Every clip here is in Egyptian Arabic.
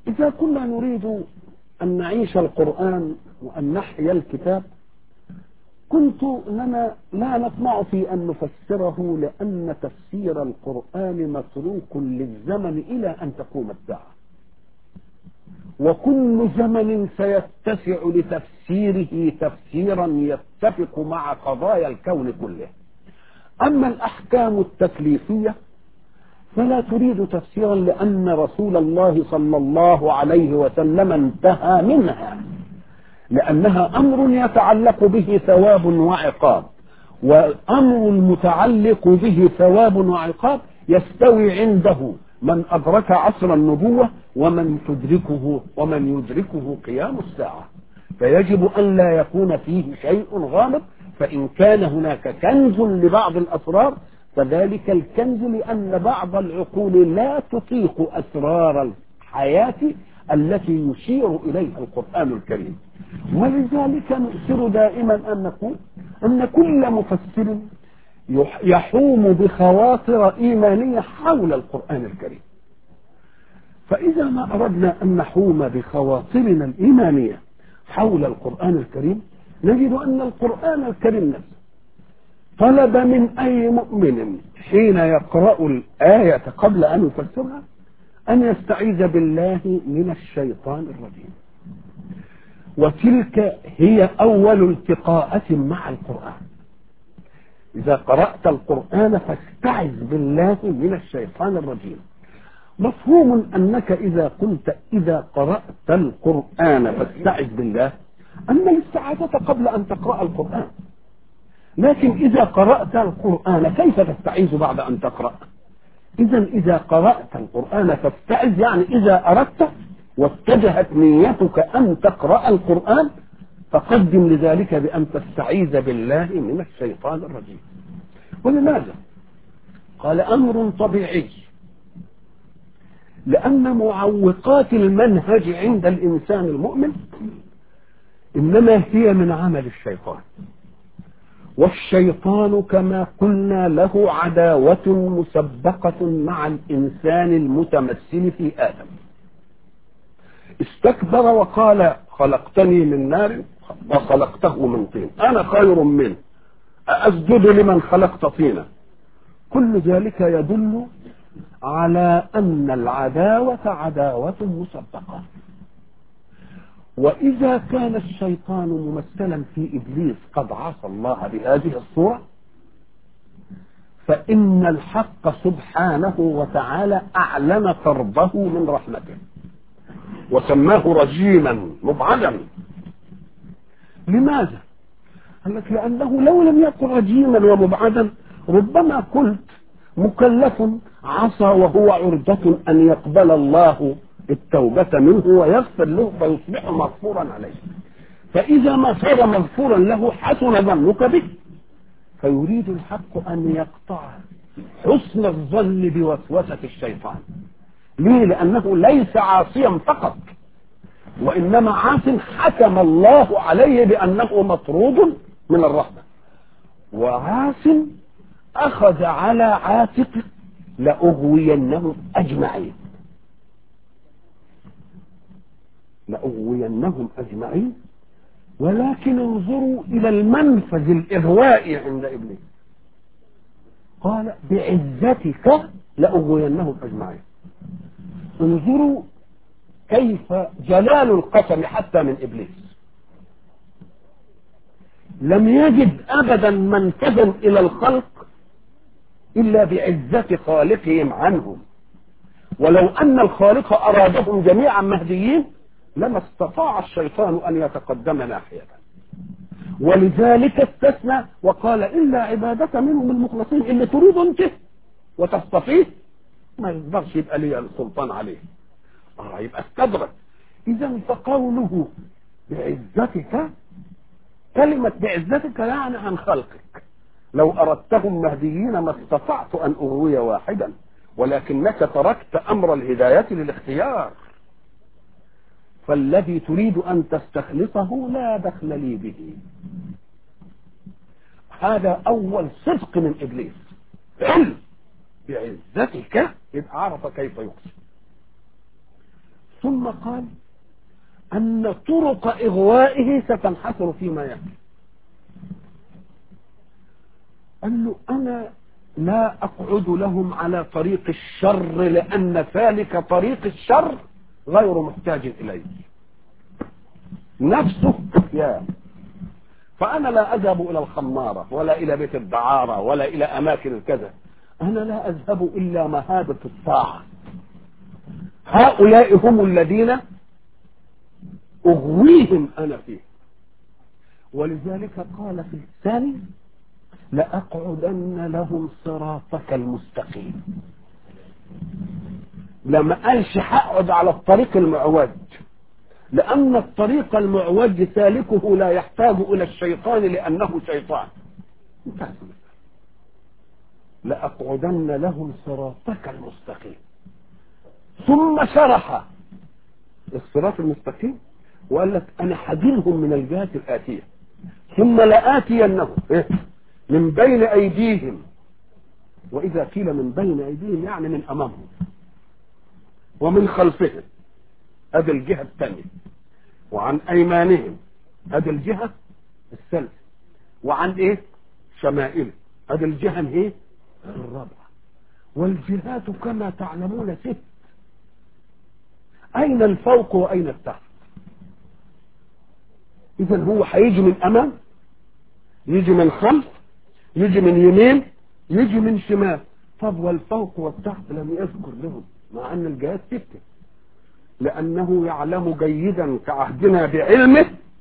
إذا كنا نريد أن نعيش القرآن وأن نحيا الكتاب كنت لنا لا نطمع في أن نفسره لأن تفسير القرآن متروك للزمن إلى أن تقوم الساعة وكل زمن سيتسع لتفسيره تفسيرا يتفق مع قضايا الكون كله أما الأحكام التكليفية فلا تريد تفسيرا لأن رسول الله صلى الله عليه وسلم انتهى منها لأنها أمر يتعلق به ثواب وعقاب وأمر متعلق به ثواب وعقاب يستوي عنده من أدرك عصر النبوة ومن تدركه ومن يدركه قيام الساعة فيجب أن لا يكون فيه شيء غامض فإن كان هناك كنز لبعض الأسرار فذلك الكنز لأن بعض العقول لا تطيق أسرار الحياة التي يشير إليها القرآن الكريم ولذلك نؤثر دائما أن نقول أن كل مفسر يحوم بخواطر إيمانية حول القرآن الكريم فإذا ما أردنا أن نحوم بخواطرنا الإيمانية حول القرآن الكريم نجد أن القرآن الكريم نفسه طلب من أي مؤمن حين يقرأ الآية قبل أن يفسرها أن يستعيذ بالله من الشيطان الرجيم وتلك هي أول التقاءة مع القرآن إذا قرأت القرآن فاستعذ بالله من الشيطان الرجيم مفهوم أنك إذا قلت إذا قرأت القرآن فاستعذ بالله أن الاستعاذة قبل أن تقرأ القرآن لكن إذا قرأت القرآن كيف تستعيذ بعد أن تقرأ إذا إذا قرأت القرآن فاستعذ يعني إذا أردت واتجهت نيتك أن تقرأ القرآن فقدم لذلك بأن تستعيذ بالله من الشيطان الرجيم ولماذا قال أمر طبيعي لأن معوقات المنهج عند الإنسان المؤمن إنما هي من عمل الشيطان والشيطان كما قلنا له عداوة مسبقة مع الإنسان المتمثل في آدم استكبر وقال خلقتني من نار وخلقته من طين أنا خير منه أسجد لمن خلقت طينا كل ذلك يدل على أن العداوة عداوة مسبقة وإذا كان الشيطان ممثلا في إبليس قد عصى الله بهذه الصورة فإن الحق سبحانه وتعالى أعلن طرده من رحمته وسماه رجيما مبعدا لماذا؟ قال لك لأنه لو لم يكن رجيما ومبعدا ربما قلت مكلف عصى وهو عرضة أن يقبل الله التوبة منه ويغفر له فيصبح مغفورا عليه فإذا ما صار مغفورا له حسن ظنك به فيريد الحق أن يقطع حسن الظن بوسوسة الشيطان ليه لأنه ليس عاصيا فقط وإنما عاص حكم الله عليه بأنه مطرود من الرحمة وعاص أخذ على عاتقه لأغوينهم أجمعين لأغوينهم أجمعين ولكن انظروا إلى المنفذ الإغوائي عند إبليس قال بعزتك لأغوينهم أجمعين انظروا كيف جلال القسم حتى من إبليس لم يجد أبدا منفذا إلى الخلق إلا بعزة خالقهم عنهم ولو أن الخالق أرادهم جميعا مهديين لما استطاع الشيطان أن يتقدم ناحية ولذلك استثنى وقال إلا عبادة منهم المخلصين اللي تريد أنت وتستطيع ما يقدرش يبقى لي السلطان عليه اه يبقى استدرك اذا فقوله بعزتك كلمة بعزتك يعني عن خلقك لو أردتهم مهديين ما استطعت أن أغوي واحدا ولكنك تركت أمر الهداية للاختيار فالذي تريد أن تستخلصه لا دخل لي به هذا أول صدق من إبليس علم بعزتك إذ عرف كيف يقسم ثم قال أن طرق إغوائه ستنحصر فيما يأتي قال له أنا لا أقعد لهم على طريق الشر لأن ذلك طريق الشر غير محتاج إليه نفسه يا فأنا لا أذهب إلى الخمارة ولا إلى بيت الدعارة ولا إلى أماكن الكذا أنا لا أذهب إلا مهابة الطاعة هؤلاء هم الذين أغويهم أنا فيه ولذلك قال في الثاني لأقعدن لهم صراطك المستقيم لما قالش هقعد على الطريق المعوج لأن الطريق المعوج سالكه لا يحتاج إلى الشيطان لأنه شيطان لأقعدن لهم صراطك المستقيم ثم شرح الصراط المستقيم وقال لك أنا حدينهم من الجهات الآتية ثم لآتينهم إيه؟ من بين أيديهم وإذا قيل من بين أيديهم يعني من أمامهم ومن خلفهم هذه الجهة الثانية وعن أيمانهم هذه الجهة الثالثة وعن إيه شمائل هذه الجهة إيه الرابعة والجهات كما تعلمون ست أين الفوق وأين التحت إذا هو هيجي من أمام يجي من خلف يجي من يمين يجي من شمال طب والفوق والتحت لم يذكر لهم مع أن الجهات ستة لأنه يعلم جيدا كعهدنا بعلمه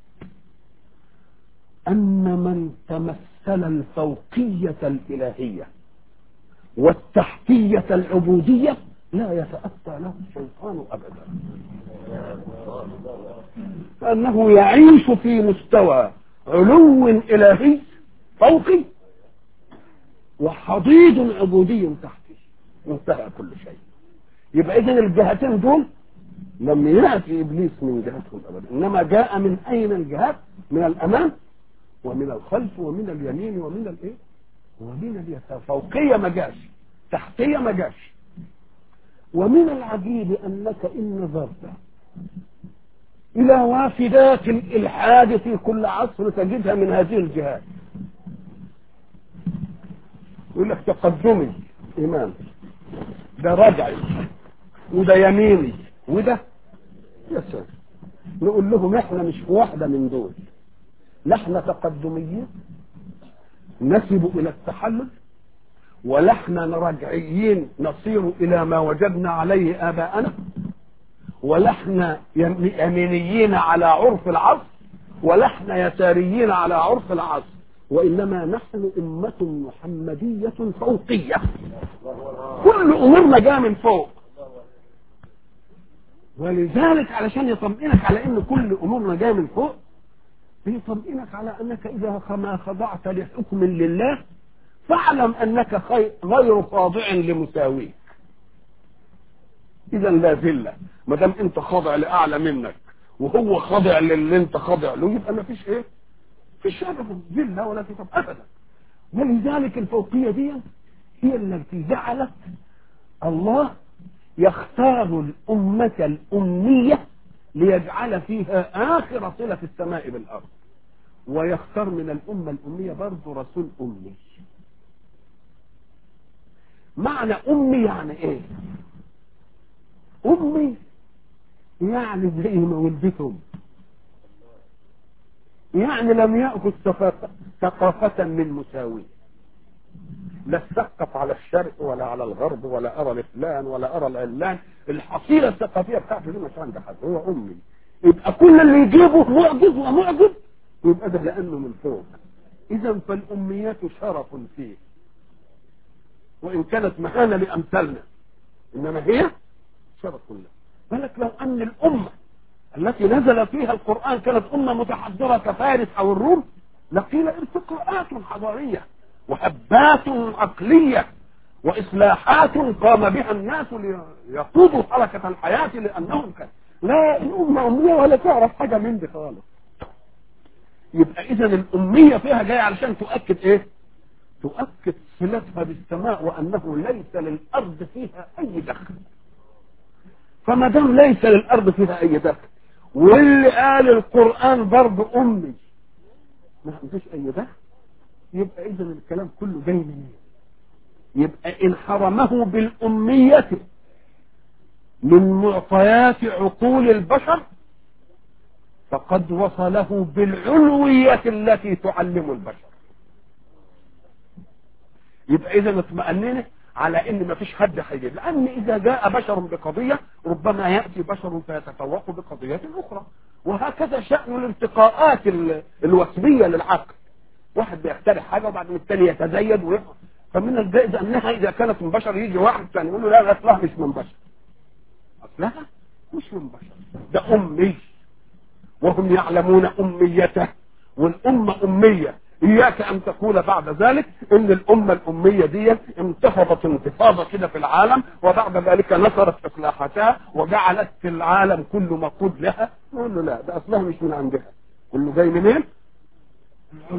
أن من تمثل الفوقية الإلهية والتحتية العبودية لا يتأتى له الشيطان أبدا فأنه يعيش في مستوى علو إلهي فوقي وحضيض عبودي تحتي انتهى كل شيء يبقى إذن الجهتين دول لم يأتي إبليس من جهتهم أبدا إنما جاء من أين الجهات من الأمام ومن الخلف ومن اليمين ومن الإيه ومن اليسار فوقية ما جاش تحتية ما جاش ومن العجيب أنك إن نظرت إلى وافدات الإلحاد في كل عصر تجدها من هذه الجهات يقول لك تقدمي إمام ده رجعي وده يميني وده يا ساتر نقول لهم احنا مش في واحدة من دول لا احنا تقدميين نسب إلى التحلل ولا احنا رجعيين نصير إلى ما وجدنا عليه آباءنا ولا احنا يمينيين على عرف العصر ولا احنا يساريين على عرف العصر وإنما نحن أمة محمدية فوقية كل أمورنا جاء من فوق ولذلك علشان يطمئنك على ان كل امورنا جايه من فوق بيطمئنك على انك اذا ما خضعت لحكم لله فاعلم انك غير خاضع لمساويك اذا لا ذله ما دام انت خاضع لاعلى منك وهو خاضع للي انت خاضع له يبقى ما فيش ايه فيش ابدا ذله ولا كتاب ابدا ولذلك الفوقيه دي هي التي جعلت الله يختار الأمة الأمية ليجعل فيها آخر صلة في السماء بالأرض ويختار من الأمة الأمية برضه رسول أمي معنى أمي يعني إيه أمي يعني زي ما ولدتهم يعني لم يأخذ ثقافة من مساويه لا استثقف على الشرق ولا على الغرب ولا ارى لفلان ولا ارى العلان الحصيله الثقافيه بتاعته دي مش عند حد هو امي يبقى كل اللي يجيبه معجز ومعجز ويبقى ده لانه من فوق اذا فالاميات شرف فيه وان كانت مهانه لامثالنا انما هي شرف له بالك لو ان الامه التي نزل فيها القران كانت امه متحضره كفارس او الروم لقيل ارتقاءات حضاريه وهبات عقلية وإصلاحات قام بها الناس ليقودوا حركة الحياة لأنهم كان لا الأمة أمية ولا تعرف حاجة من دي خالص يبقى إذا الأمية فيها جاية علشان تؤكد إيه؟ تؤكد صلتها بالسماء وأنه ليس للأرض فيها أي دخل فما دام ليس للارض فيها اي دخل واللي قال القران برضه امي ما عندوش اي دخل يبقى اذا الكلام كله جاي منين يبقى ان حرمه بالاميه من معطيات عقول البشر فقد وصله بالعلوية التي تعلم البشر يبقى اذا اطمأننا على ان ما فيش حد هيجيب لان اذا جاء بشر بقضية ربما يأتي بشر فيتفوق بقضية اخرى وهكذا شأن الارتقاءات ال- الوصمية للعقل واحد بيخترع حاجة وبعد الثاني يتزيد ويفهم فمن الجائز انها اذا كانت من بشر يجي واحد ثاني يقول له لا لا اصلها مش من بشر اصلها مش من بشر ده امي وهم يعلمون اميته والامه اميه اياك ان تقول بعد ذلك ان الامه الاميه دي انتفضت انتفاضه كده في العالم وبعد ذلك نصرت اصلاحاتها وجعلت في العالم كله مقود لها نقول له لا ده اصلها مش من عندها كله جاي منين؟ العلو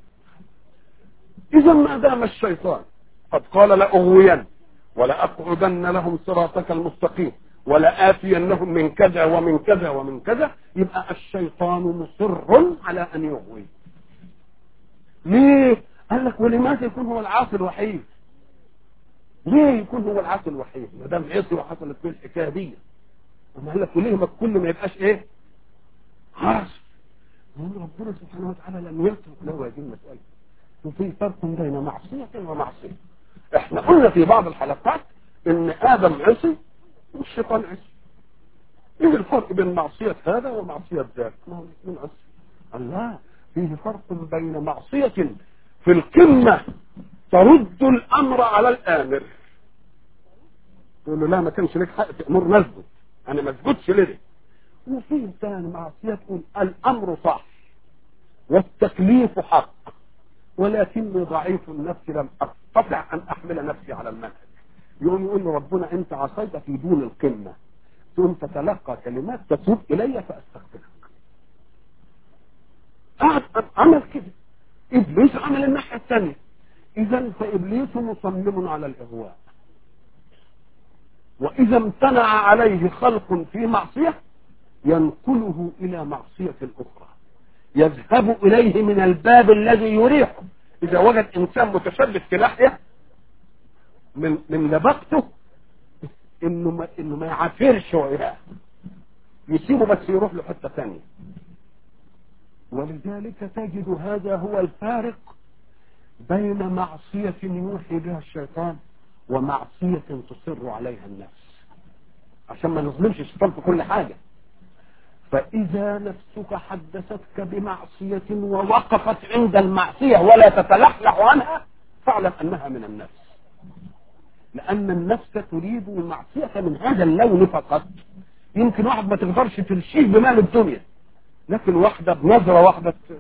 اذا ما دام الشيطان قد قال لاغوين ولاقعدن لهم صراطك المستقيم ولآتينهم من كذا ومن كذا ومن كذا يبقى الشيطان مصر على ان يغوي ليه قال لك ولماذا يكون هو العاصي الوحيد ليه يكون هو العاصي الوحيد ما دام عصي وحصلت فيه الحكايه دي أما قال لك وليه ما كل ما يبقاش ايه عاصي يقول ربنا سبحانه وتعالى لم يترك له هذه المساله وفي فرق بين معصيه ومعصيه احنا قلنا في بعض الحلقات ان ادم عصي والشيطان عصي ايه الفرق بين معصية هذا ومعصية ذاك ما هو الاثنين عصي الله فيه فرق بين معصية في القمة ترد الامر على الامر تقول له لا ما كانش لك حق تأمر نسجد انا ما اسجدش ليه وفيه ثاني معصية تقول الامر صح والتكليف حق ولكني ضعيف النفس لم استطع ان احمل نفسي على المنهج يقوم يقول له ربنا انت عصيت في دون القمه ثم تتلقى كلمات تتوب الي فاستغفرك قعد عمل كده ابليس عمل الناحيه الثانيه اذا فابليس مصمم على الاغواء واذا امتنع عليه خلق في معصيه ينقله الى معصيه اخرى يذهب اليه من الباب الذي يريحه اذا وجد انسان متشدد في ناحيه من من لبقته انه ما انه ما يعافرش وياه يسيبه بس يروح له حته ثانيه ولذلك تجد هذا هو الفارق بين معصية يوحي بها الشيطان ومعصية تصر عليها النفس عشان ما نظلمش الشيطان في كل حاجة فإذا نفسك حدثتك بمعصية ووقفت عند المعصية ولا تتلحلح عنها فاعلم أنها من النفس لأن النفس تريد المعصية من هذا اللون فقط يمكن واحد ما تقدرش ترشيه بمال الدنيا لكن واحدة بنظرة واحدة ت-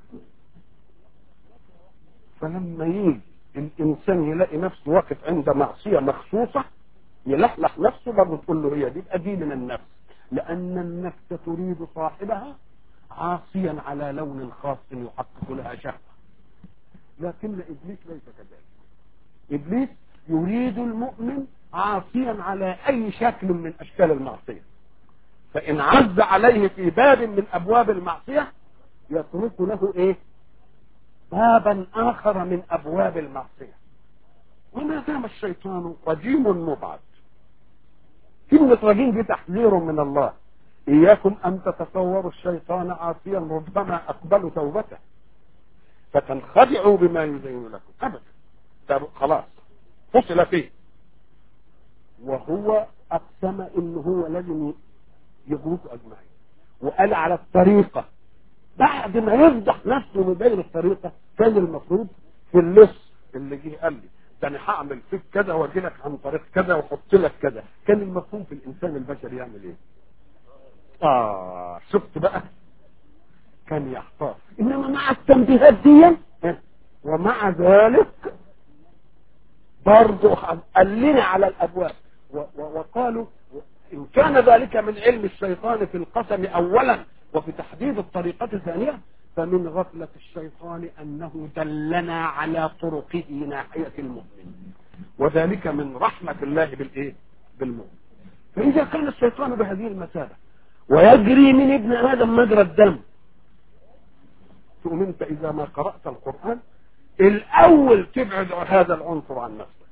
فلما يجي الإنسان يلاقي نفسه واقف عند معصية مخصوصة يلحلح نفسه برضه تقول له هي دي يبقى دي من النفس لأن النفس تريد صاحبها عاصيا على لون خاص يحقق لها شهوة لكن إبليس ليس كذلك إبليس يريد المؤمن عاصيا على أي شكل من أشكال المعصية فإن عز عليه في باب من أبواب المعصية يترك له إيه بابا آخر من أبواب المعصية وما دام الشيطان رجيم مبعد كلمة رجيم دي تحذير من الله إياكم أن تتصوروا الشيطان عاصيا ربما أقبل توبته فتنخدعوا بما يزين لكم أبدا طب خلاص فصل فيه وهو أقسم إنه هو لازم يغوص أجمعين وقال على الطريقة بعد ما يفضح نفسه من بين الطريقة كان المفروض في اللص اللي جه قال لي ده انا هعمل فيك كذا واجي لك عن طريق كذا واحط لك كذا كان المفروض في الانسان البشري يعمل ايه؟ اه شفت بقى كان يحتار انما مع التنبيهات دي ومع ذلك برضه قال لنا على الابواب و- و- وقالوا ان كان ذلك من علم الشيطان في القسم اولا وفي تحديد الطريقة ثانية فمن غفلة الشيطان انه دلنا على طرقه ناحية المؤمن وذلك من رحمة الله بالايه بالمؤمن فإذا كان الشيطان بهذه المثابة ويجري من ابن آدم مجرى الدم تقوم انت إذا ما قرأت القرآن الأول تبعد هذا العنصر عن نفسك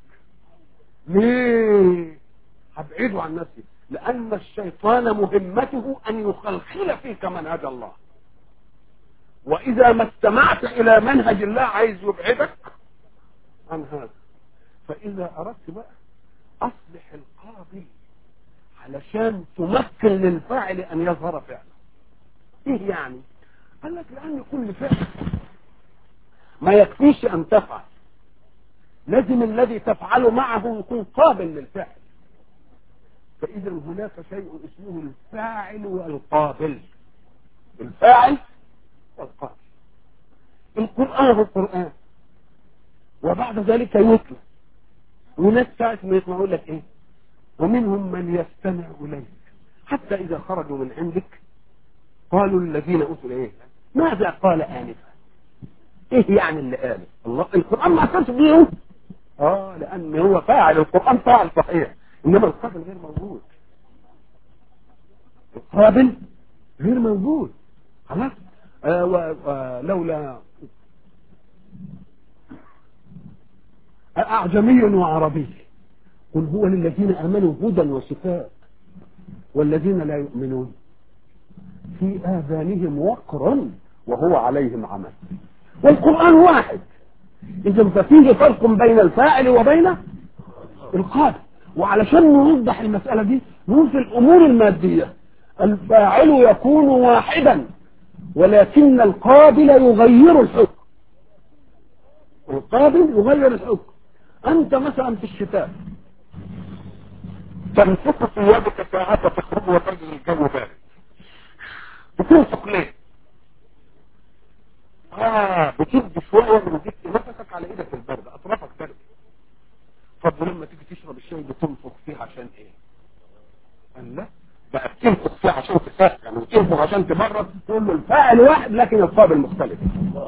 ليه هبعده عن نفسي لأن الشيطان مهمته أن يخلخل فيك منهج الله وإذا ما استمعت إلى منهج الله عايز يبعدك عن هذا فإذا أردت بقى أصلح القاضي علشان تمكن للفاعل أن يظهر فعلا إيه يعني قال لك لأن كل فعل ما يكفيش أن تفعل لازم الذي تفعله معه يكون قابل للفعل فإذا هناك شيء اسمه الفاعل والقابل الفاعل والقابل القرآن هو القرآن وبعد ذلك يطلع وناس ساعة ما يسمعوا لك ايه ومنهم من يستمع إليك حتى إذا خرجوا من عندك قالوا الذين أوتوا ايه ماذا قال آنفا ايه يعني اللي قاله الله القرآن ما أثرش بيه اه لأن هو فاعل القرآن فاعل صحيح إنما القابل غير موجود القابل غير موجود خلاص آه ولولا أعجمي وعربي قل هو للذين آمنوا هدى وشفاء والذين لا يؤمنون في آذانهم وقر وهو عليهم عمل والقرآن واحد إذا ففيه فرق بين الفاعل وبين القابل وعلشان نوضح المسألة دي نقول في الأمور المادية الفاعل يكون واحدا ولكن القابل يغير الحكم القابل يغير الحكم أنت مثلا في الشتاء تنفق ثيابك ساعات تخرج وتجد الجو بارد بتنفق ليه؟ اه بتدي شوية من ديك نفسك على ايدك البرد اطرافك برد طب ولما تيجي تشرب الشاي بتنفخ فيه عشان ايه؟ قال لا بقى بتنفخ فيه عشان تسخن وتنفخ عشان تبرد تقول له الفاعل واحد لكن القابل مختلف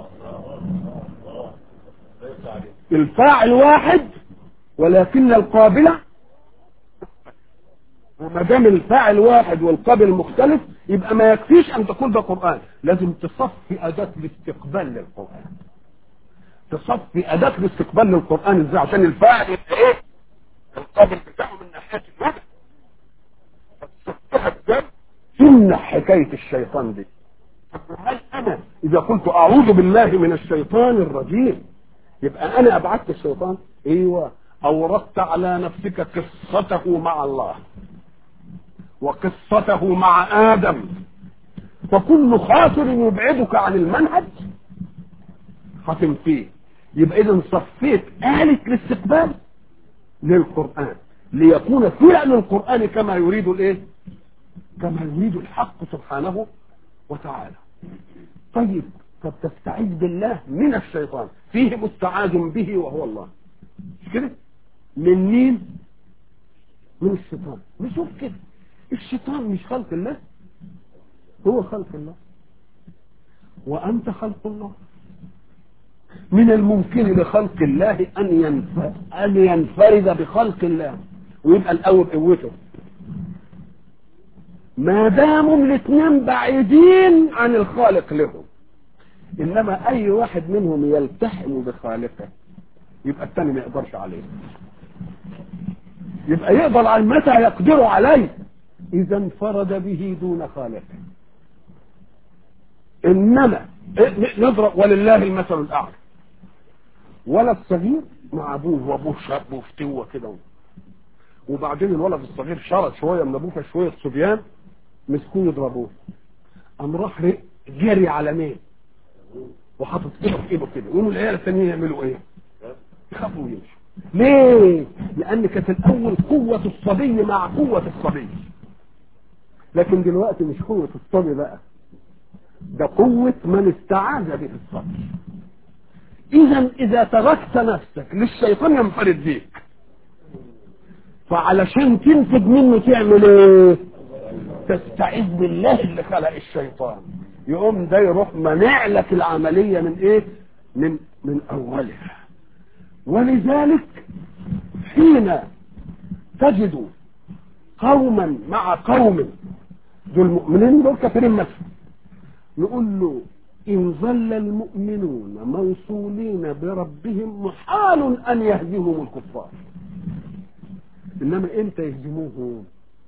الفاعل واحد ولكن القابل وما دام الفاعل واحد والقابل مختلف يبقى ما يكفيش ان تقول ده قرآن لازم تصفي اداة الاستقبال للقرآن تصفي اداة الاستقبال للقرآن ازاي عشان الفاعل يبقى ايه القابل بتاعه من ناحية الوجه فتصفيها ازاي تمنع حكاية الشيطان دي هل انا اذا قلت اعوذ بالله من الشيطان الرجيم يبقى انا ابعدت الشيطان ايوه اوردت على نفسك قصته مع الله وقصته مع ادم فكل خاطر يبعدك عن المنهج خاتم فيه يبقى اذا صفيت آلة الاستقبال للقرآن ليكون فعل القرآن كما يريد الايه كما يريد الحق سبحانه وتعالى طيب طب تستعيذ بالله من الشيطان فيه مستعاذ به وهو الله مش كده من مين من الشيطان نشوف كده الشيطان مش خلق الله هو خلق الله وأنت خلق الله من الممكن لخلق الله أن ينفرد, أن ينفرد بخلق الله ويبقى الأول قوته ما داموا الاثنين بعيدين عن الخالق لهم إنما أي واحد منهم يلتحم بخالقه يبقى الثاني ما يقدرش عليه يبقى يقدر على متى يقدر عليه إذا انفرد به دون خالقه إنما نضرب ولله المثل الأعلى ولد صغير مع أبوه وأبوه شاب وفتوة كده وبعدين الولد الصغير شرد شوية من أبوه شوية صبيان مسكوه يضربوه قام راح جري على مين وحاطط ايده في ايده كده يقوموا العيال التانيين يعملوا ايه؟ يخافوا ويمشوا ليه؟ لأن كانت الأول قوة الصبي مع قوة الصبي لكن دلوقتي مش قوة الصبي بقى ده قوة من استعاذ به الصبي إذا إذا تركت نفسك للشيطان ينفرد بيك فعلشان تنفذ منه تعمل ايه؟ تستعيذ بالله اللي خلق الشيطان يقوم ده يروح منع لك العملية من ايه؟ من من أولها ولذلك حين تجد قوما مع قوم دول مؤمنين دول كافرين مثلا نقول له إن ظل المؤمنون موصولين بربهم محال أن يهزمهم الكفار إنما إمتى يهزموهم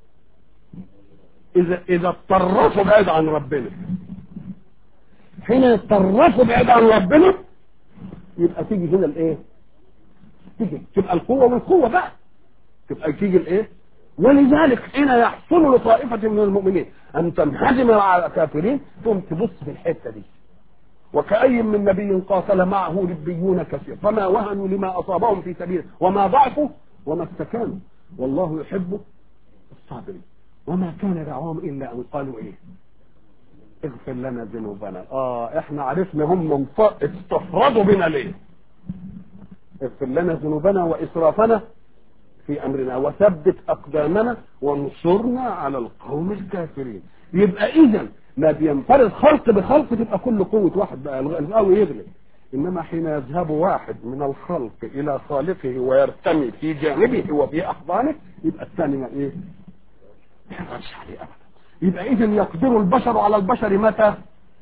إذا إذا اضطرفوا بعيد عن ربنا حين يتطرفوا بعيد عن ربنا يبقى تيجي هنا الايه تيجي تبقى القوه والقوه بقى تبقى تيجي الايه ولذلك حين يحصل لطائفه من المؤمنين ان تنهزم على الكافرين ثم تبص في الحته دي وكأي من نبي قاتل معه ربيون كثير فما وهنوا لما أصابهم في سبيله وما ضعفوا وما استكانوا والله يحب الصابرين وما كان دعواهم إلا أن قالوا إيه اغفر لنا ذنوبنا اه احنا عرفنا هم استفردوا بنا ليه اغفر لنا ذنوبنا واسرافنا في امرنا وثبت اقدامنا وانصرنا على القوم الكافرين يبقى اذا ما بينفرد خلق بخلق تبقى كل قوة واحد بقى القوي يغلب انما حين يذهب واحد من الخلق الى خالقه ويرتمي في جانبه وفي احضانه يبقى الثاني ما ايه ما يقدرش عليه ابدا يبقى اذا يقدر البشر على البشر متى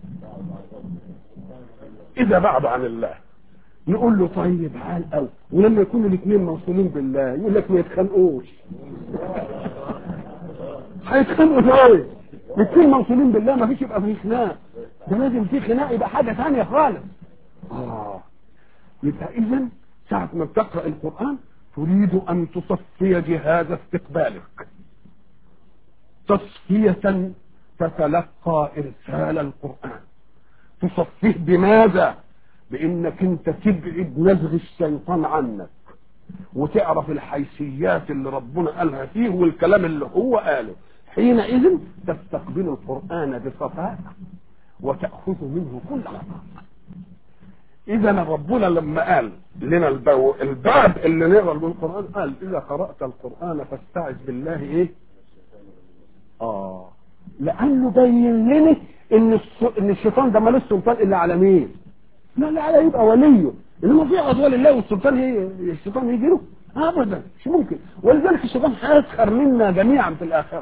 اذا بعد عن الله نقول له طيب عال قوي ولما يكونوا الاثنين موصولين بالله يقول لك ما يتخانقوش هيتخانقوا ازاي الاثنين موصولين بالله ما فيش يبقى في خناق ده لازم في خناق يبقى حاجه ثانيه خالص اه يبقى اذا ساعه ما بتقرا القران تريد ان تصفي جهاز استقبالك تصفية تتلقى إرسال القرآن تصفيه بماذا بإنك أنت تبعد نزغ الشيطان عنك وتعرف الحيثيات اللي ربنا قالها فيه والكلام اللي هو قاله حينئذ تستقبل القرآن بصفاء وتأخذ منه كل خطأ إذا ربنا لما قال لنا الباب اللي نقرأ من القرآن قال إذا قرأت القرآن فاستعذ بالله إيه اه لانه بين لنا ان الس... ان الشيطان ده مالوش سلطان الا على مين لا لا على يبقى وليه انما في اضوال الله والسلطان هي الشيطان يجي له ابدا مش ممكن ولذلك الشيطان هيسخر منا جميعا في الاخره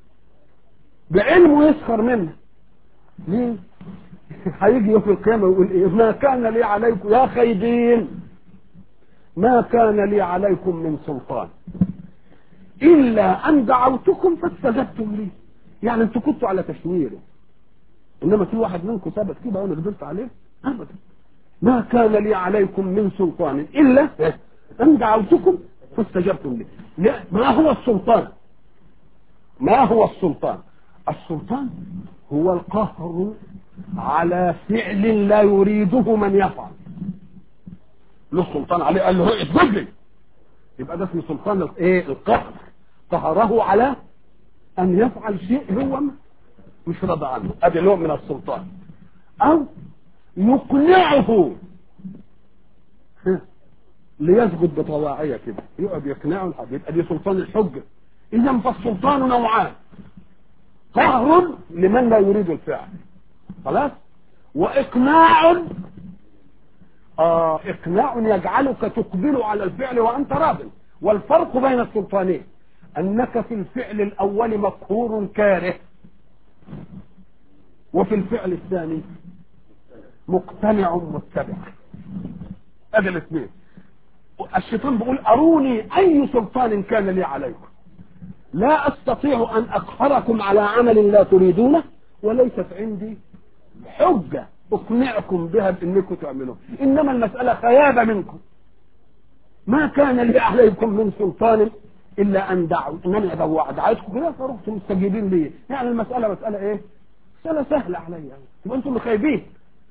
بعلمه يسخر منا ليه هيجي يوم القيامه ويقول ايه ما كان لي عليكم يا خايبين ما كان لي عليكم من سلطان إلا أن دعوتكم فاستجبتم لي يعني أنتوا كنتوا على تشويره إنما في واحد منكم ثبت كده وأنا قدرت عليه أبدا ما كان لي عليكم من سلطان إلا أن دعوتكم فاستجبتم لي لا ما هو السلطان ما هو السلطان السلطان هو القهر على فعل لا يريده من يفعل له السلطان عليه قال له اسجد لي يبقى ده اسمه سلطان الايه القهر قهره على ان يفعل شيء هو مش راضي عنه ادي نوع من السلطان او يقنعه ليسجد بطواعية كده يقعد يقنعه الحد يبقى دي سلطان الحجة اذا فالسلطان نوعان قهر لمن لا يريد الفعل خلاص واقناع آه اقناع يجعلك تقبل على الفعل وانت راض والفرق بين السلطانين انك في الفعل الاول مقهور كاره وفي الفعل الثاني مقتنع متبع ادي الاثنين الشيطان بيقول اروني اي سلطان كان لي عليكم لا استطيع ان اقهركم على عمل لا تريدونه وليست عندي حجه اقنعكم بها بانكم تعملون انما المساله خيابه منكم ما كان لي عليكم من سلطان الا ان دعوا انني ادعو دعيتكم كده فرحتم مستجيبين لي يعني المساله مساله ايه مساله سهله عليا يبقى انتم خايبين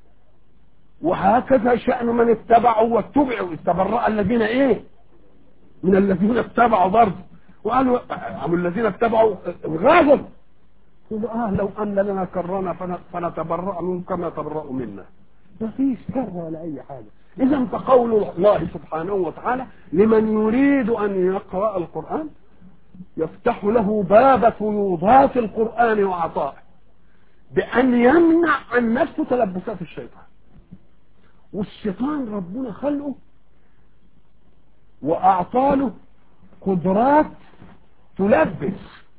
وهكذا شأن من اتبعوا واتبعوا استبرأ الذين ايه من الذين اتبعوا برضه وقالوا أم الذين اتبعوا غاظوا يقولوا اه لو ان لنا كرنا فنتبرأ منهم كما تبرأوا منا ما فيش كره ولا اي حاجه اذا فقول الله سبحانه وتعالى لمن يريد ان يقرأ القرآن يفتح له باب فيوضات القرآن وعطائه بأن يمنع عن نفسه تلبسات الشيطان والشيطان ربنا خلقه وأعطاله قدرات تلبس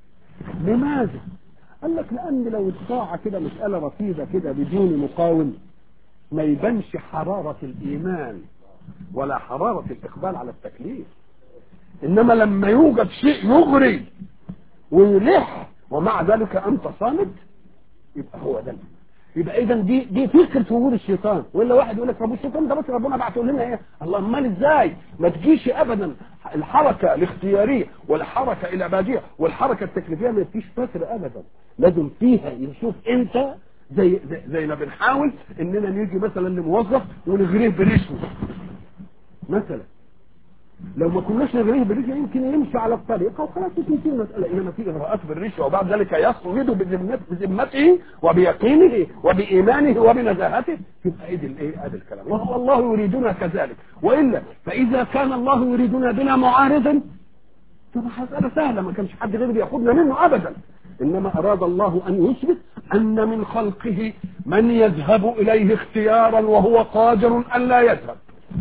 لماذا قال لك لان لو الطاعه كده مساله رفيده كده بدون مقاوم ما يبانش حراره الايمان ولا حراره الاقبال على التكليف انما لما يوجد شيء يغري ويلح ومع ذلك انت صامت يبقى هو ده يبقى اذا دي دي فكره وجود الشيطان ولا واحد يقول لك طب الشيطان ده بس ربنا بعته لنا ايه الله امال ازاي ما تجيش ابدا الحركه الاختياريه والحركه العباديه والحركه التكليفيه ما تجيش فتره ابدا لازم فيها يشوف انت زي زي, زي ما بنحاول اننا نيجي مثلا لموظف ونغريه برشوه مثلا لو ما كناش نغريه بالرشوه يمكن يمشي على الطريقه وخلاص تنتهي المساله انما في اغراءات بالرشوه وبعد ذلك يصمد بذمته بذمته وبيقينه وبايمانه وبنزاهته يبقى ايه الايه ادي الكلام وهو الله يريدنا كذلك والا فاذا كان الله يريدنا بنا معارضا تبقى مساله سهله ما كانش حد غير بياخدنا منه ابدا انما اراد الله ان يثبت ان من خلقه من يذهب اليه اختيارا وهو قادر ان لا يذهب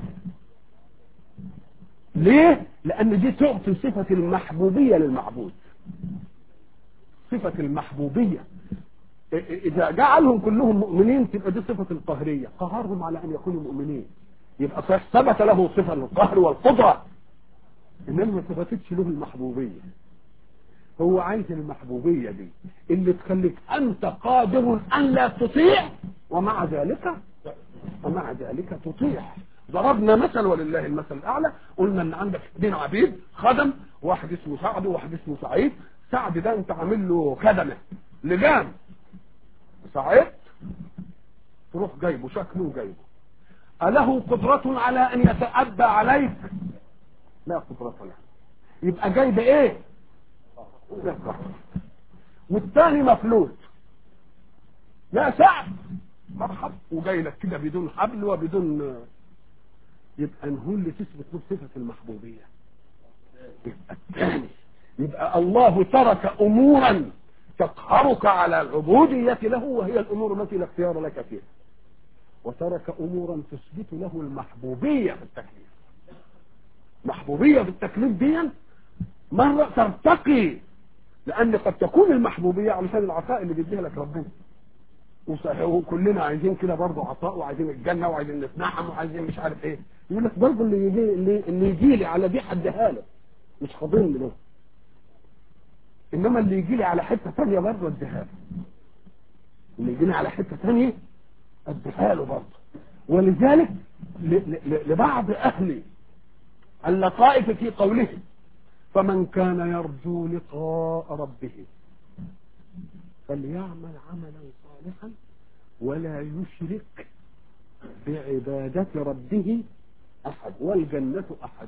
ليه لان دي تعطي صفة المحبوبية للمعبود صفة المحبوبية اذا جعلهم كلهم مؤمنين تبقى دي صفة القهرية قهرهم على ان يكونوا مؤمنين يبقى صحيح ثبت له صفة القهر والقدرة انما ما ثبتتش له المحبوبية هو عايز المحبوبية دي اللي تخليك انت قادر ان لا تطيع ومع ذلك ومع ذلك تطيع ضربنا مثل ولله المثل الاعلى قلنا ان عندك اثنين عبيد خدم واحد اسمه سعد وواحد اسمه سعيد سعد ده انت عامل له خدمه لجام سعيد تروح جايبه شكله جايبه أله قدرة على أن يتأبى عليك لا قدرة له يبقى جايب إيه والثاني مفلوت لا سعد مرحب وجاي لك كده بدون حبل وبدون يبقى هو اللي تثبت له صفة المحبوبية يبقى الثاني يبقى الله ترك أمورا تقهرك على العبودية له وهي الأمور التي لا اختيار لك فيها وترك أمورا تثبت له المحبوبية في التكليف محبوبية في التكليف دي مرة ترتقي لأن قد تكون المحبوبية علشان العطاء اللي بيديها لك ربنا وكلنا عايزين كده برضه عطاء وعايزين الجنة وعايزين نتنعم وعايزين مش عارف ايه يقول لك برضه اللي يجي اللي, اللي يجي لي على دي حدها له مش خاضين له انما اللي يجي لي على حته ثانيه برضه اديها له اللي يجي لي على حته ثانيه اديها له برضه ولذلك لبعض اهل اللطائف في قوله فمن كان يرجو لقاء ربه فليعمل عملا صالحا ولا يشرك بعبادة ربه أحد والجنة أحد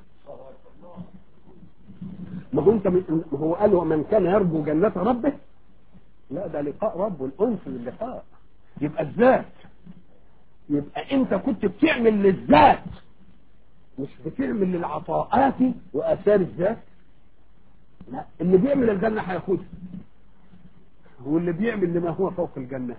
ما هو انت ما هو قال ومن كان يرجو جنة ربه لا ده لقاء رب الأنس للقاء يبقى الذات يبقى انت كنت بتعمل للذات مش بتعمل للعطاءات وآثار الذات لا اللي بيعمل الجنة هياخدها واللي بيعمل لما هو فوق الجنة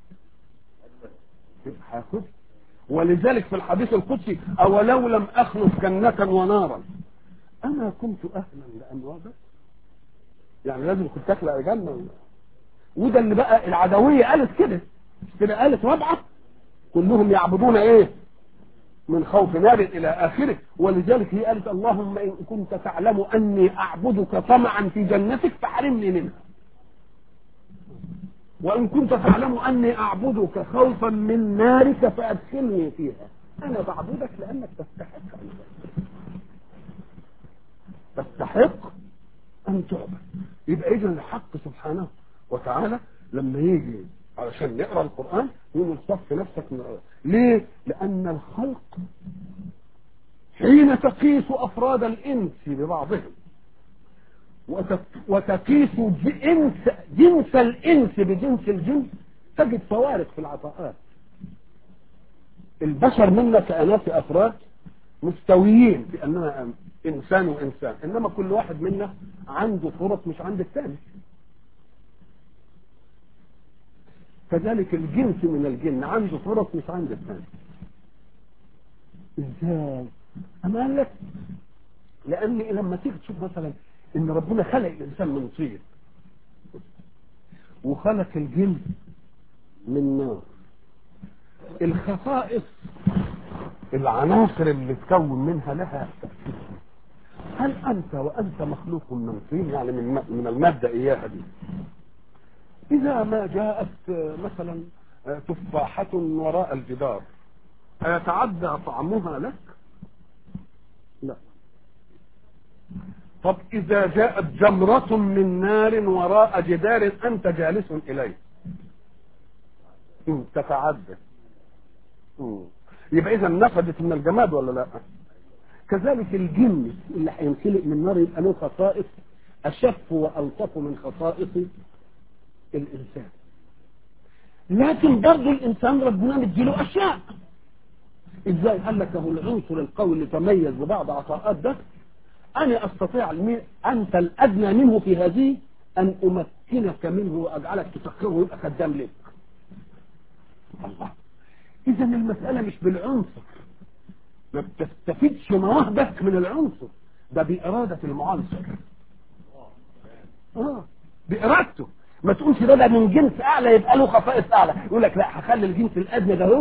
هياخدها ولذلك في الحديث القدسي أولو لم أخلق جنة ونارا أنا كنت أهلا لأن وابت يعني لازم كنت أخلق جنة وده اللي بقى العدوية قالت كده كده قالت وابعث كلهم يعبدون ايه من خوف نار الى اخره ولذلك هي قالت اللهم ان كنت تعلم اني اعبدك طمعا في جنتك فحرمني منها وان كنت تعلم اني اعبدك خوفا من نارك فادخلني فيها انا بعبدك لانك تستحق ان تستحق ان تعبد يبقى اذا الحق سبحانه وتعالى لما يجي علشان نقرا القران يقول صف نفسك من الأول. ليه لان الخلق حين تقيس افراد الانس ببعضهم وتقيس جنس جنس الانس بجنس الجنس تجد فوارق في العطاءات البشر منا كاناس افراد مستويين في اننا انسان وانسان انما كل واحد منا عنده فرص مش عند الثاني كذلك الجنس من الجن عنده فرص مش عند الثاني ازاي اما قال لك لان لما تيجي تشوف مثلا ان ربنا خلق الانسان من طين وخلق الجن من نار الخصائص العناصر اللي تكون منها لها تأثير هل أنت وأنت مخلوق من طين يعني من من المادة إياها دي إذا ما جاءت مثلا تفاحة وراء الجدار أيتعدى طعمها لك؟ لا طب إذا جاءت جمرة من نار وراء جدار أنت جالس إليه تتعدى يبقى إذا نفدت من الجماد ولا لا؟ كذلك الجن اللي هينخلق من نار يبقى له خصائص أشف وألطف من خصائص الإنسان لكن برضه الإنسان ربنا مديله أشياء إزاي قال لك هو العنصر القوي اللي تميز ببعض عطاءات ده أنا أستطيع أنت الأدنى منه في هذه أن أمكنك منه وأجعلك تسخره ويبقى خدام لك الله إذا المسألة مش بالعنصر ما بتستفيدش مواهبك من العنصر ده بإرادة المعنصر اه بإرادته ما تقولش ده ده من جنس أعلى يبقى له خصائص أعلى يقول لك لا هخلي الجنس الأدنى ده اهو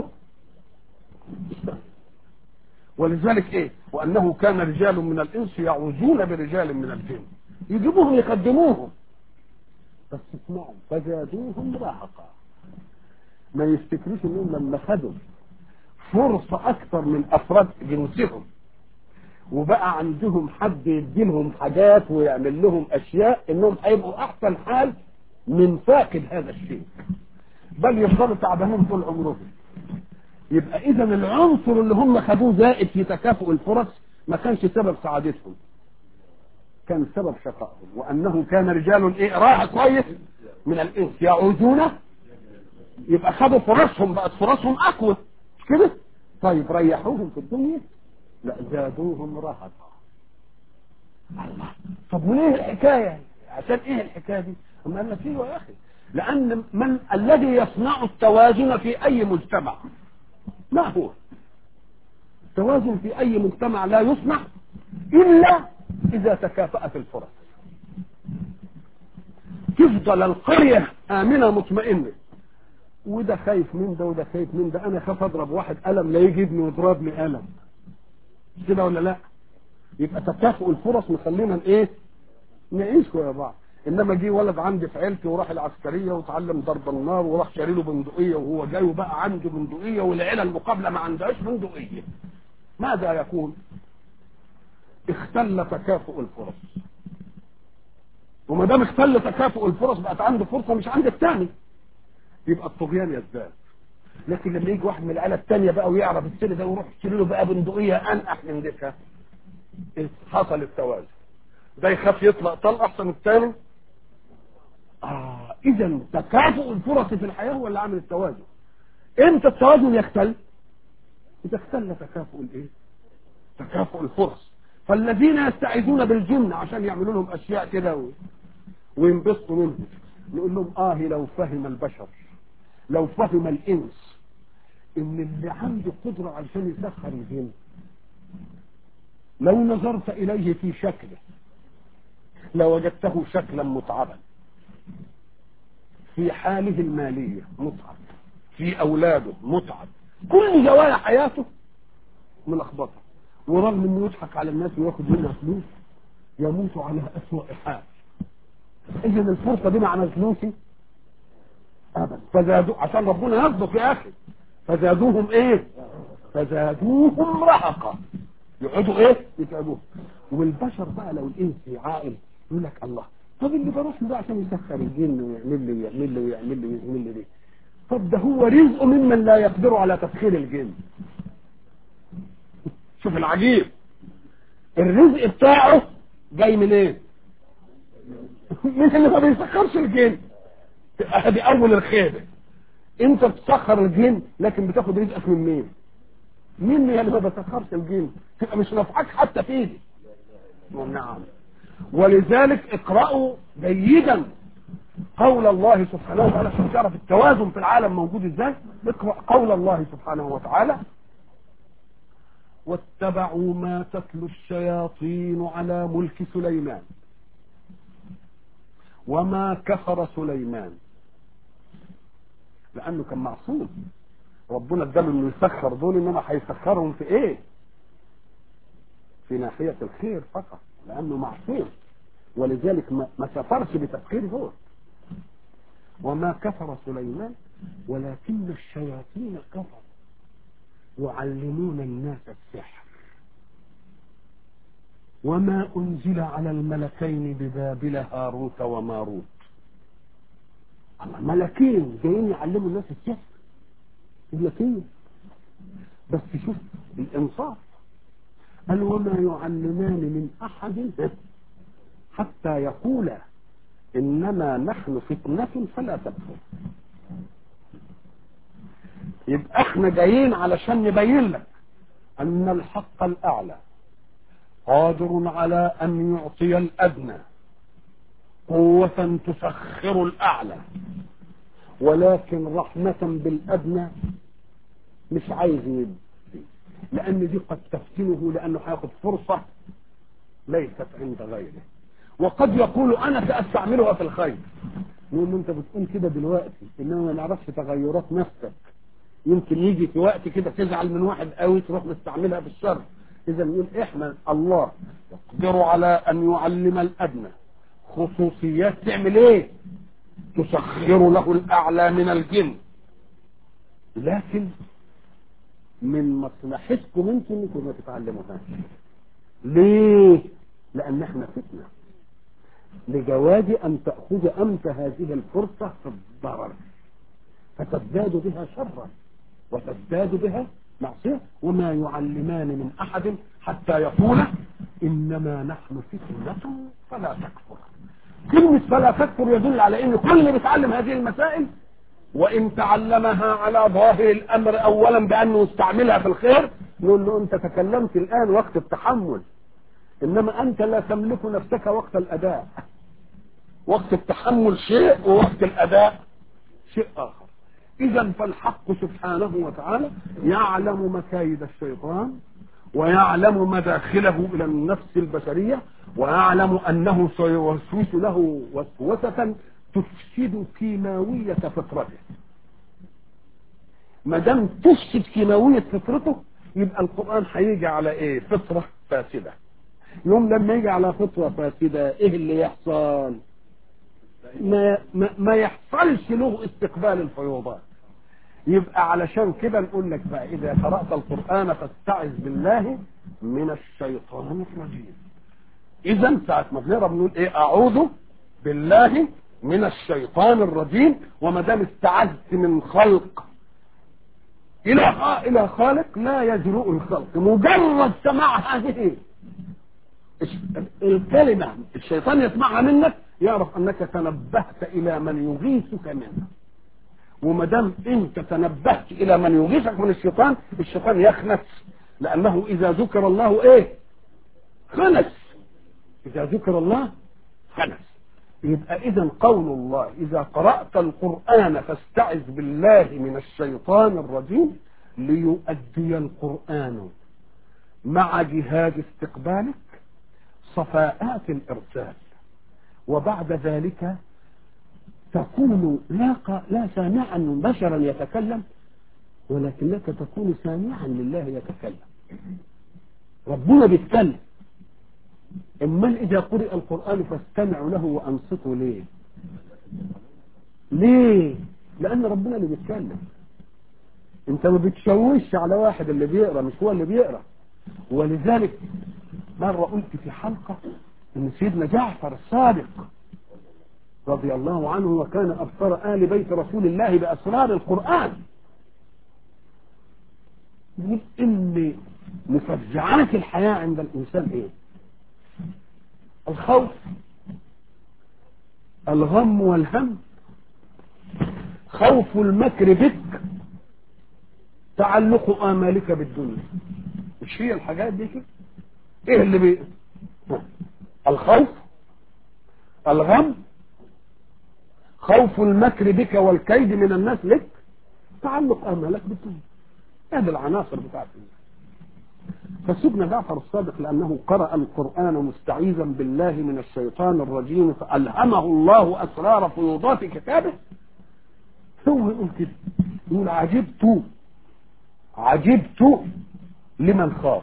ولذلك ايه وانه كان رجال من الانس يعوزون برجال من الجن يجيبوهم يقدموهم بس اسمعوا فزادوهم رهقا ما يفتكروش انهم لما خدوا فرصة اكثر من افراد جنسهم وبقى عندهم حد يديلهم حاجات ويعمل لهم اشياء انهم هيبقوا احسن حال من فاقد هذا الشيء بل يفضلوا تعبانين طول عمرهم يبقى اذا العنصر اللي هم خدوه زائد في تكافؤ الفرص ما كانش سبب سعادتهم كان سبب شقائهم وانه كان رجال ايه راعي كويس من الانس يعوزون يبقى خدوا فرصهم بقت فرصهم اقوى مش كده طيب ريحوهم في الدنيا لا زادوهم رهقا الله طب وليه الحكايه عشان ايه الحكايه دي هم قال لك ايوه يا اخي لان من الذي يصنع التوازن في اي مجتمع ما هو التوازن في اي مجتمع لا يصنع الا اذا تكافأت الفرص تفضل القرية امنة مطمئنة وده خايف من ده وده خايف من ده انا خاف اضرب واحد قلم لا يجيبني ويضربني قلم كده ولا لا يبقى تكافؤ الفرص مخلينا ايه نعيش يا بعض انما جه ولد عندي في عيلتي وراح العسكريه وتعلم ضرب النار وراح شاري له بندقيه وهو جاي وبقى عنده بندقيه والعيله المقابله ما عندهاش بندقيه ماذا يكون؟ اختل تكافؤ الفرص وما دام اختل تكافؤ الفرص بقت عنده فرصه مش عند الثاني يبقى الطغيان يزداد لكن لما يجي واحد من العيله الثانيه بقى ويعرف السر ده ويروح يشتري له بقى بندقيه انقح من ديكها حصل التوازن ده يخاف يطلق طلق احسن الثاني آه إذا تكافؤ الفرص في الحياة هو اللي عامل التوازن إمتى التوازن يختل؟ إذا اختل تكافؤ الإيه؟ تكافؤ الفرص فالذين يستعيذون بالجن عشان يعملوا لهم أشياء كده و... وينبسطوا منهم نقول لهم آه لو فهم البشر لو فهم الإنس إن اللي عنده قدرة علشان يسخر الجن لو نظرت إليه في شكله لوجدته شكلا متعبا في حاله المالية متعب في أولاده متعب كل زوايا حياته ملخبطة ورغم انه يضحك على الناس وياخد منها فلوس يموت على أسوأ حال إذا الفرصة دي مع فلوسي أبدا فزادوا عشان ربنا يصدق يا أخي فزادوهم إيه؟ فزادوهم رهقا يقعدوا إيه؟ يتعبوهم والبشر بقى لو الإنس عاقل يقول لك الله طب اللي بروح له ده عشان يسخر الجن ويعمل لي ويعمل لي ويعمل لي ويعمل لي دي طب ده هو رزق ممن لا يقدر على تسخير الجن شوف العجيب الرزق بتاعه جاي منين إيه؟ من اللي ما بيسخرش الجن دي اول الخيبه انت بتسخر الجن لكن بتاخد رزقك من مين مين اللي ما بيسخرش الجن تبقى مش نافعك حتى في ايدي نعم ولذلك اقرأوا جيدا قول الله سبحانه وتعالى عشان تعرف التوازن في العالم موجود ازاي اقرأ قول الله سبحانه وتعالى واتبعوا ما تتلو الشياطين على ملك سليمان وما كفر سليمان لانه كان معصوم ربنا اداله انه يسخر دول انما هيسخرهم في ايه في ناحية الخير فقط لانه معصوم ولذلك ما ما سفرش بتسخير دول وما كفر سليمان ولكن الشياطين كفروا يعلمون الناس السحر وما أنزل على الملكين ببابل هاروت وماروت الله ملكين جايين يعلموا الناس السحر ملكين بس شوف الإنصاف قال وما يعلمان من أحد حتى يقولا إنما نحن فتنة فلا تكفر يبقى احنا جايين علشان نبين لك أن الحق الأعلى قادر على أن يعطي الأدنى قوة تسخر الأعلى ولكن رحمة بالأدنى مش عايز يدي لأن دي قد تفتنه لأنه هياخد فرصة ليست عند غيره وقد يقول أنا سأستعملها في الخير نقول له أنت بتقول كده دلوقتي إنما ما نعرفش تغيرات نفسك يمكن يجي في وقت كده تزعل من واحد قوي تروح مستعملها في الشر إذا نقول إحنا الله يقدر على أن يعلم الأدنى خصوصيات تعمل إيه؟ تسخر له الأعلى من الجن لكن من مصلحتكم انتم انكم ما تتعلموهاش ليه؟ لأن احنا فتنة لجواز أن تأخذ أنت هذه الفرصة في الضرر فتزداد بها شرا وتزداد بها معصية وما يعلمان من أحد حتى يقول إنما نحن فتنة فلا تكفر كلمة فلا تكفر يدل على أن كل اللي بيتعلم هذه المسائل وإن تعلمها على ظاهر الأمر أولا بأنه يستعملها في الخير نقول له أنت تكلمت الآن وقت التحمل إنما أنت لا تملك نفسك وقت الأداء وقت التحمل شيء ووقت الأداء شيء آخر إذا فالحق سبحانه وتعالى يعلم مكايد الشيطان ويعلم مداخله إلى النفس البشرية ويعلم أنه سيوسوس له وسوسة تفسد كيماوية فطرته ما دام تفسد كيماوية فطرته يبقى القرآن هيجي على ايه فطرة فاسدة يوم لما يجي على فطرة فاسدة ايه اللي يحصل ما, ما, ما يحصلش له استقبال الفيوضات يبقى علشان كده نقول لك بقى اذا قرأت القرآن فاستعذ بالله من الشيطان الرجيم اذا ساعة ما بنقرا بنقول ايه اعوذ بالله من الشيطان الرجيم وما دام استعذت من خلق الى الى خالق لا يجرؤ الخلق مجرد سماع هذه الكلمة الشيطان يسمعها منك يعرف انك تنبهت الى من يغيثك منه وما دام انت تنبهت الى من يغيثك من الشيطان الشيطان يخنس لانه اذا ذكر الله ايه خنس اذا ذكر الله خنس يبقى اذا قول الله اذا قرأت القرآن فاستعذ بالله من الشيطان الرجيم ليؤدي القرآن مع جهاد استقبالك صفاءات الارسال وبعد ذلك تكون لا لا سامعا بشرا يتكلم ولكنك تكون سامعا لله يتكلم ربنا بيتكلم امال اذا قرئ القران فاستمعوا له وانصتوا ليه ليه لان ربنا اللي بيتكلم انت ما بتشوش على واحد اللي بيقرا مش هو اللي بيقرا ولذلك مره قلت في حلقه ان سيدنا جعفر الصادق رضي الله عنه وكان ابصر ال بيت رسول الله باسرار القران يقول ان مفزعات الحياه عند الانسان ايه الخوف الغم والهم خوف المكر بك تعلق آمالك بالدنيا مش هي الحاجات دي كده ايه اللي بي الخوف الغم خوف المكر بك والكيد من الناس لك تعلق آمالك بالدنيا هذه العناصر بتاعت فسيدنا جعفر الصادق لأنه قرأ القرآن مستعيذا بالله من الشيطان الرجيم فألهمه الله أسرار فيوضات كتابه هو يقول كده يقول عجبت عجبت لمن خاف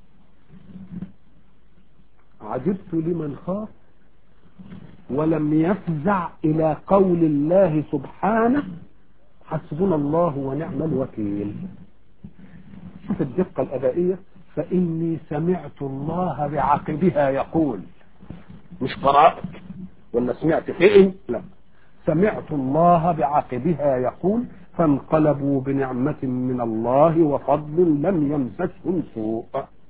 عجبت لمن خاف ولم يفزع إلى قول الله سبحانه حسبنا الله ونعم الوكيل شوف الدقة الأدائية فإني سمعت الله بعقبها يقول مش قرأت ولا سمعت فين لا سمعت الله بعقبها يقول فانقلبوا بنعمة من الله وفضل لم يمسسهم سوء